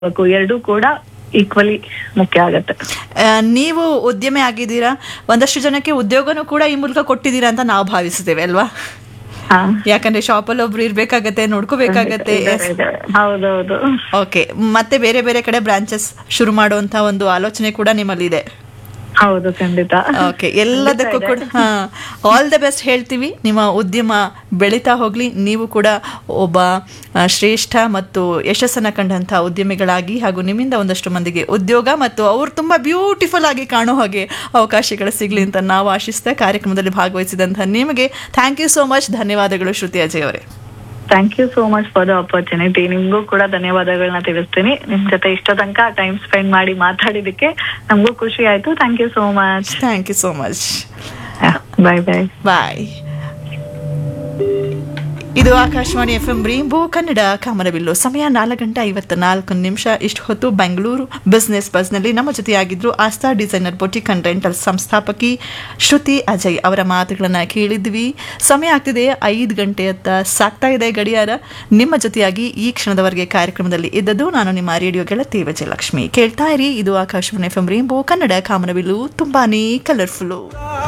ಬೇಕು ಎರಡೂ ಕೂಡ ಈಕ್ವಲಿ ಮುಖ್ಯ ಆಗತ್ತೆ ಆ, ನೀವು ಉದ್ಯಮಿ ಆಗಿದ್ದೀರಾ ಒಂದಷ್ಟು ಜನಕ್ಕೆ ಉದ್ಯೋಗನೂ ಕೂಡ ಈ ಮೂಲಕ ಕೊಟ್ಟಿದ್ದೀರಾ ಅಂತ ನಾವು ಭಾವಿಸುತ್ತೇವೆ ಅಲ್ವಾ ಹಾ ಯಾಕಂದ್ರೆ ಶಾಪಲ್ಲಿ ಒಬ್ರು ಇರ್ಬೇಕಾಗತ್ತೆ ನೋಡ್ಕೋಬೇಕಾಗತ್ತೆ ಇದಾರೆ, ಇದಾರೆ. ಹೌದೌದು ಓಕೆ ಮತ್ತೆ ಬೇರೆ ಬೇರೆ ಕಡೆ ಬ್ರಾಂಚಸ್ ಶುರು ಮಾಡುವಂತ ಒಂದು ಆಲೋಚನೆ ಕೂಡ ನಿಮ್ಮಲ್ಲಿದೆ ಹೌದು ಖಂಡಿತ ಓಕೆ ಎಲ್ಲದಕ್ಕೂ ಕೂಡ ಆಲ್ ದ ಬೆಸ್ಟ್ ಹೇಳ್ತೀವಿ ನಿಮ್ಮ ಉದ್ಯಮ ಬೆಳೀತಾ ಹೋಗ್ಲಿ ನೀವು ಕೂಡ ಒಬ್ಬ ಆ, ಶ್ರೇಷ್ಠ ಮತ್ತು ಯಶಸ್ಸನ್ನ ಕಂಡಂಥ ಉದ್ಯಮಿಗಳಾಗಿ ಹಾಗೂ ನಿಮ್ಮಿಂದ ಒಂದಷ್ಟು ಮಂದಿಗೆ ಉದ್ಯೋಗ ಮತ್ತು ಅವ್ರು ತುಂಬ ಬ್ಯೂಟಿಫುಲ್ ಆಗಿ ಕಾಣೋ ಹಾಗೆ ಅವಕಾಶಗಳು ಸಿಗಲಿ ಅಂತ ನಾವು ಆಶಿಸ್ತಾ ಕಾರ್ಯಕ್ರಮದಲ್ಲಿ ಭಾಗವಹಿಸಿದಂಥ ನಿಮಗೆ ಥ್ಯಾಂಕ್ ಯು ಸೋ ಮಚ್ ಧನ್ಯವಾದಗಳು ಶ್ರುತಿ ಅಜಯ್ ಅವರೇ thank you so much for the opportunity ನಿಮ್ಗೂ ಕೂಡ ಧನ್ಯವಾದಗಳನ್ನ ತಿಳಿಸ್ತೀನಿ ನಿಮ್ ಜೊತೆ ಇಷ್ಟ ತನಕ ಟೈಮ್ ಸ್ಪೆಂಡ್ ಮಾಡಿ ಮಾತಾಡಿದಕ್ಕೆ ನಮಗೂ ಖುಷಿ ಆಯ್ತು thank you so much thank you so much bye bye bye ಇದು Akashvani F M rainbow Kannada ಕಾಮನಬಿಲ್ಲು ಸಮಯ ನಾಲ್ಕು ಗಂಟೆ ಐವತ್ತ ನಾಲ್ಕು ನಿಮಿಷ ಇಷ್ಟು ಹೊತ್ತು ಬೆಂಗಳೂರು ಬಿಸ್ನೆಸ್ ಬಸ್ನಲ್ಲಿ ನಮ್ಮ ಜೊತೆಯಾಗಿದ್ರು Aastha designer boutique and rental ಸಂಸ್ಥಾಪಕಿ ಶ್ರುತಿ ಅಜಯ್ ಅವರ ಮಾತುಗಳನ್ನ ಕೇಳಿದ್ವಿ ಸಮಯ ಆಗ್ತಿದೆ ಐದು ಗಂಟೆ ಅಂತ ಸಾಕ್ತಾ ಇದೆ ಗಡಿಯಾರ ನಿಮ್ಮ ಜೊತೆಯಾಗಿ ಈ ಕ್ಷಣದವರೆಗೆ ಕಾರ್ಯಕ್ರಮದಲ್ಲಿ ಇದ್ದದ್ದು ನಾನು ನಿಮ್ಮ ರೇಡಿಯೋ ಗೆಳತಿ ವಿಜಯಲಕ್ಷ್ಮಿ ಕೇಳ್ತಾ ಇರಿ ಇದು Akashvani F M rainbow Kannada ಕಾಮನಬಿಲ್ಲು ತುಂಬಾನೇ ಕಲರ್ಫುಲ್ಲು